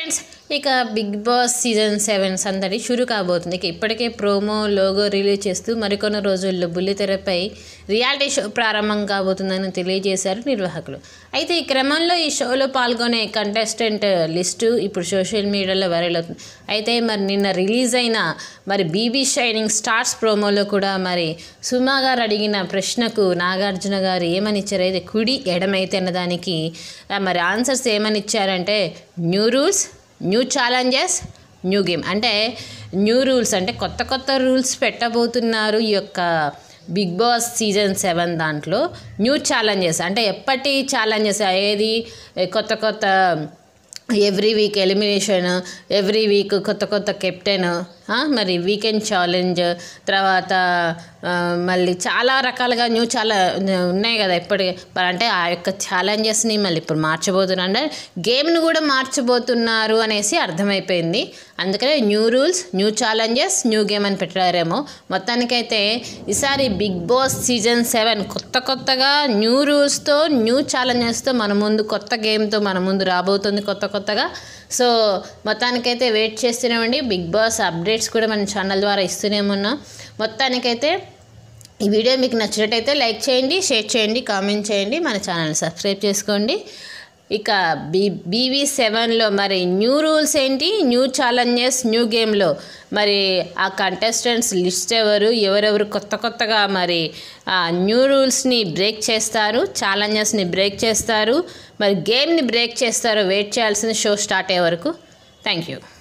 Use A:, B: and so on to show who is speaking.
A: friends ఇక big Boss season seven సందడి షురు కాబోతుంది ఇక ఇప్పటికే ప్రోమో లోగో రిలీజ్ చేస్తూ మరికొన్ని రోజుల్లో బుల్లితెరపై రియాలిటీ షో ప్రారంభం కాబోతుందని తెలియజేశారు నిర్వాహకులు అయితే ఈ క్రమంలో ఈ షోలో పాల్గొనే కంటెస్టెంట్ లిస్టు ఇప్పుడు సోషల్ మీడియాలో వైరల్ అవుతుంది అయితే మరి నిన్న రిలీజ్ అయిన మరి బీబీ షైనింగ్ స్టార్స్ ప్రోమోలో కూడా మరి సుమా గారు అడిగిన ప్రశ్నకు నాగార్జున గారు ఏమని ఇచ్చారు అయితే కుడి ఎడమైతే అన్నదానికి ఆ, మరి ఆన్సర్స్ ఏమని ఇచ్చారంటే new rules new challenges new game అంటే న్యూ రూల్స్ అంటే కొత్త కొత్త రూల్స్ పెట్టబోతున్నారు ఈ యొక్క బిగ్ బాస్ సీజన్ సెవెన్ దాంట్లో న్యూ ఛాలెంజెస్ అంటే ఎప్పటి ఛాలెంజెస్ ఏది కొత్త కొత్త every week elimination every week కొత్త కొత్త కెప్టెన్ మరి వీకెండ్ ఛాలెంజ్ తర్వాత ఆ, మళ్ళీ చాలా రకాలుగా న్యూ చాలా ఉన్నాయి కదా ఇప్పటి మరి అంటే ఆ యొక్క ఛాలెంజెస్ని మళ్ళీ ఇప్పుడు మార్చబోతున్నారు అంటే గేమ్ను కూడా మార్చబోతున్నారు అనేసి అర్థమైపోయింది అందుకనే new rules new challenges new game అని పెట్టారేమో మొత్తానికైతే ఈసారి బిగ్ బాస్ సీజన్ సెవెన్ కొత్త కొత్తగా న్యూ రూల్స్తో న్యూ ఛాలెంజెస్తో మన ముందు కొత్త గేమ్తో మన ముందు రాబోతుంది కొత్త కొత్తగా సో మొత్తానికైతే వెయిట్ చేస్తూనే బిగ్ బాస్ అప్డేట్స్ కూడా మన ఛానల్ ద్వారా ఇస్తూనే ఉన్నాం మొత్తానికైతే ఈ వీడియో మీకు నచ్చినట్టయితే లైక్ చేయండి షేర్ చేయండి కామెంట్ చేయండి మన ఛానల్ సబ్స్క్రైబ్ చేసుకోండి ఇక బీ బీవీ సెవెన్లో మరి న్యూ రూల్స్ ఏంటి న్యూ ఛాలెంజెస్ న్యూ గేమ్లో మరి ఆ కంటెస్టెంట్స్ లిస్ట్ ఎవరు ఎవరెవరు కొత్త కొత్తగా మరి ఆ న్యూ రూల్స్ని బ్రేక్ చేస్తారు ఛాలెంజెస్ని బ్రేక్ చేస్తారు మరి గేమ్ని బ్రేక్ చేస్తారు వెయిట్ చేయాల్సిన షో స్టార్ట్ అయ్యే వరకు థ్యాంక్ యూ